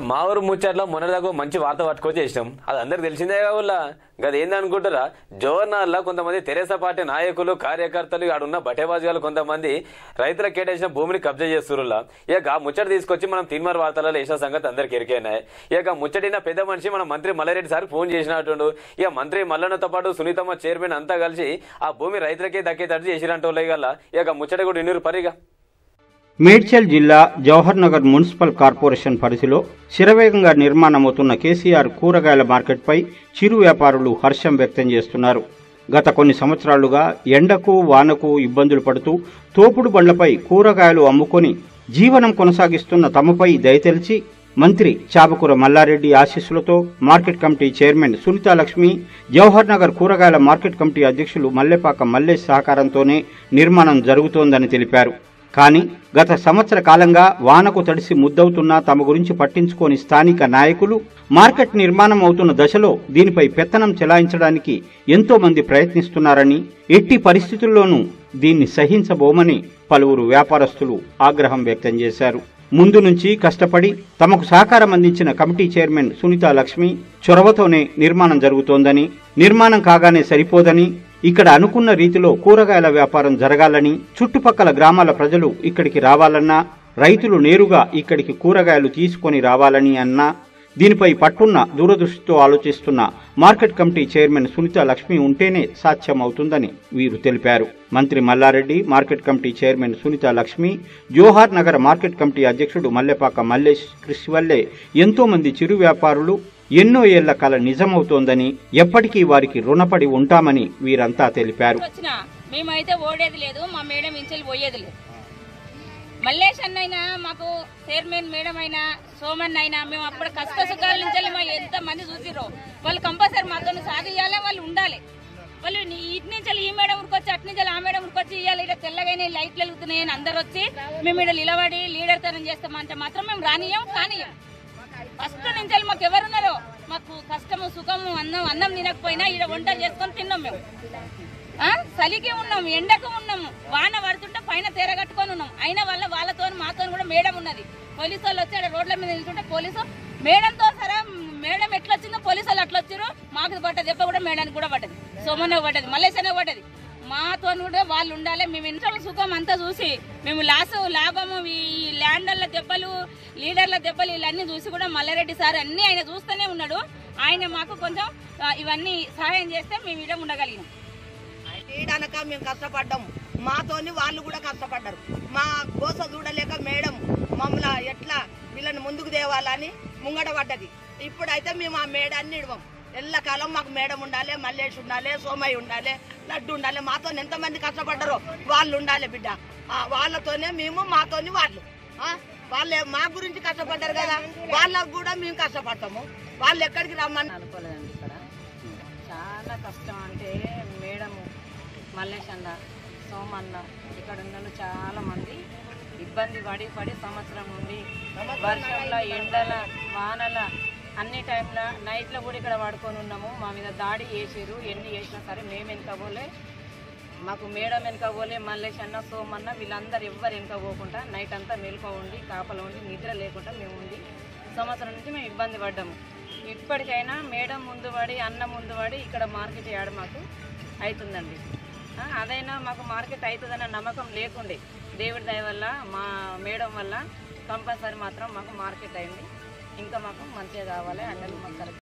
మా ఊరు ముచ్చట్లో మొన్నటిదాకా ఓ మంచి వార్త పట్టుకొని చేసినాం అది అందరికి తెలిసిందే కావుల్లా గది ఏందనుకుంటారా జోర్నాల్లో కొంతమంది తెరేసా పార్టీ నాయకులు కార్యకర్తలు ఆడున్న బటేబాజుగాలు కొంతమంది రైతుల కేటాయించిన భూమిని కబ్జా చేస్తురులా ఇక ఆ ముచ్చట తీసుకొచ్చి మనం తీన్మార్ వార్తలలో వేసిన సంగతి అందరికి ఎరికైనాయి ఇక ఆ ముచ్చటిన పెద్ద మనిషి మన మంత్రి మల్లారెడ్డి సార్ ఫోన్ చేసినట్టుండు ఇక మంత్రి మల్లన్నతో పాటు సునీతమ్మ చైర్మన్ అంతా కలిసి ఆ భూమి రైతులకే దక్కేటట్టు చేసినట్టు గల ఇక ఆ ముచ్చట కూడా ఇన్నూరు పరిగా మేడ్చల్ జిల్లా జవహర్ నగర్ మున్సిపల్ కార్పొరేషన్ పరిధిలో శరవేగంగా నిర్మాణమవుతున్న కేసీఆర్ కూరగాయల మార్కెట్పై చిరు వ్యాపారులు హర్షం వ్యక్తం చేస్తున్నారు గత కొన్ని సంవత్సరాలుగా ఎండకు వానకు ఇబ్బందులు పడుతూ తోపుడు బండ్లపై కూరగాయలు అమ్ముకొని జీవనం కొనసాగిస్తున్న తమపై దయతెలిచి మంత్రి చాపకూర మల్లారెడ్డి ఆశీస్సులతో market committee chairman Sunitha Lakshmi Jawahar Nagar కూరగాయల మార్కెట్ కమిటీ అధ్యక్షులు మల్లెపాక మల్లేష్ సహకారంతోనే నిర్మాణం జరుగుతోందని తెలిపారు కానీ గత సంవత్సర కాలంగా వానకు తడిసి ముద్దవుతున్నా తమ గురించి పట్టించుకోని స్థానిక నాయకులు మార్కెట్ నిర్మాణం అవుతున్న దశలో దీనిపై పెత్తనం చెలాయించడానికి ఎంతో మంది ప్రయత్నిస్తున్నారని ఎట్టి పరిస్థితుల్లోనూ దీన్ని సహించబోమని పలువురు వ్యాపారస్తులు ఆగ్రహం వ్యక్తం చేశారు ముందు నుంచి కష్టపడి తమకు సహకారం అందించిన కమిటీ చైర్మన్ సునీతా లక్ష్మి చొరవతోనే నిర్మాణం జరుగుతోందని నిర్మాణం కాగానే సరిపోదని ఇక్కడ అనుకున్న రీతిలో కూరగాయల వ్యాపారం జరగాలని చుట్టుపక్కల గ్రామాల ప్రజలు ఇక్కడికి రావాలన్నా రైతులు నేరుగా ఇక్కడికి కూరగాయలు తీసుకొని రావాలని అన్నా దీనిపై పట్టున్న దూరదృష్టితో ఆలోచిస్తున్న market committee chairman Sunitha Lakshmi ఉంటేనే సాధ్యమవుతుందని వీరు తెలిపారు మంత్రి Malla Reddy market committee chairman Sunitha Lakshmi Jawahar Nagar market committee అధ్యక్షుడు మల్లెపాక మల్లేష్ కృషి వల్లే ఎంతో మంది చిరు వ్యాపారులు ఎన్నో ఏళ్ల కల నిజమవుతోందని ఎప్పటికీ వారికి రుణపడి ఉంటామని వీరంతా తెలిపారు వచ్చిన మేమైతే ఓడేది లేదు మా మేడం ఇంచెల్లి పోయేది లేదు మల్లేష్ అన్నైనా మాకు చైర్మన్ మేడం అయినా సోమన్ అయినా మేము అప్పుడు కష్ట సుఖాల నుంచి మా ఎంత మంది చూసిరో వాళ్ళు కంపల్సరీ మాతో సాధించాలి వాళ్ళు ఉండాలి వాళ్ళు నీ- ఇటు నుంచి ఈ మేడం ఉరికొచ్చి అటు నుంచి ఆ మేడం ఉరికొచ్చి ఇవ్వాలి ఇక్కడ తెల్లగానే లైట్లు వెలుగుతున్నాయి అని అందరు వచ్చి మేము ఇక్కడ నిలబడి లీడర్ తనం చేస్తామంటే మాత్రం మేము రానియం కానియం ఫస్ట్ నుంచి మాకు ఎవరున్నారో మాకు కష్టము సుఖము అన్నం అన్నం తినకపోయినా ఇక్కడ వంట చేసుకొని తిన్నాం మేము ఆ? చలికి ఉన్నాం ఎండకు ఉన్నాము వాన పడుతుంటే పైన తెరగట్టుకొని ఉన్నాం అయిన వల్ల వాళ్ళతో మాతో కూడా మేడం ఉన్నది పోలీసు వాళ్ళు వచ్చి ఆడ రోడ్ల మీద నిల్చుంటే పోలీసు మేడంతో సరే మేడం ఎట్లా వచ్చిందో పోలీసు వాళ్ళు అట్లా వచ్చారు మాకు పడ్డ దెబ్బ కూడా మేడానికి కూడా పడ్డది సోమన్న పడ్డది మల్లేశన్న పడ్డది మాతో కూడా వాళ్ళు ఉండాలి మేము ఇంట్లో సుఖం అంతా చూసి మేము లాస్ లాభము ఈ ల్యాండర్ల దెబ్బలు లీడర్ల దెబ్బలు ఇవన్నీ చూసి కూడా మల్లారెడ్డి సార్ అన్ని ఆయన చూస్తూనే ఉన్నాడు ఆయన మాకు కొంచెం ఆ, ఇవన్నీ సహాయం చేస్తే మేము ఇక్కడ ఉండగలిగినాం తీయడానక మేము కష్టపడ్డాము మాతోని వాళ్ళు కూడా కష్టపడ్డారు మా గోస చూడలేక మేడం మమ్మల్ని ఎట్లా వీళ్ళని ముందుకు తేవాలని ముంగట పడ్డది ఇప్పుడైతే మేము ఆ మేడాన్ని ఇడవం ఎల్లకాలం మాకు మేడం ఉండాలి మల్లేష్ ఉండాలి సోమయ్య ఉండాలి లడ్డు ఉండాలి మాతో ఎంతమంది కష్టపడ్డారో వాళ్ళు ఉండాలి బిడ్డ ఆ, వాళ్ళతోనే మేము మాతోని వాళ్ళు ఆ, వాళ్ళే మా గురించి కష్టపడ్డారు కదా వాళ్ళకు కూడా మేము కష్టపడతాము వాళ్ళు ఎక్కడికి రమ్మని అనుకోలేదండి ఇక్కడ చాలా కష్టం అంటే మేడం మల్లేష్ అన్న సోమన్న ఇక్కడ ఉన్న వాళ్ళు చాలా మంది ఇబ్బంది పడి పడి సంవత్సరం నుండి వర్షంలో ఎండల వానల అన్ని టైంలో నైట్లో కూడా ఇక్కడ పడుకొని ఉన్నాము మా మీద దాడి చేసారు ఎన్ని చేసినా సరే మేము వెనక పోలే మాకు మేడం వెనక పోలే మల్లేష్ అన్న సోమన్న వీళ్ళందరూ ఎవ్వరు వెనక పోకుండా నైట్ అంతా మెలుక ఉండి కాపల ఉండి నిద్ర లేకుండా మేము ఉండి సంవత్సరం నుంచి మేము ఇబ్బంది పడ్డాము ఇప్పటికైనా మేడం ముందు పడి అన్న ముందు పడి ఇక్కడ మార్కెట్ చేయడం మాకు అవుతుందండి ఆ, అదైనా మాకు మార్కెట్ అవుతుందన్న నమ్మకం లేకుండే దేవుడి దయ వల్ల మా మేడం వల్ల కంపల్సరీ మాత్రం మాకు మార్కెట్ అయింది ఇంకా మాకు మంచిగా కావాలి అన్నది మాకు కరెక్ట్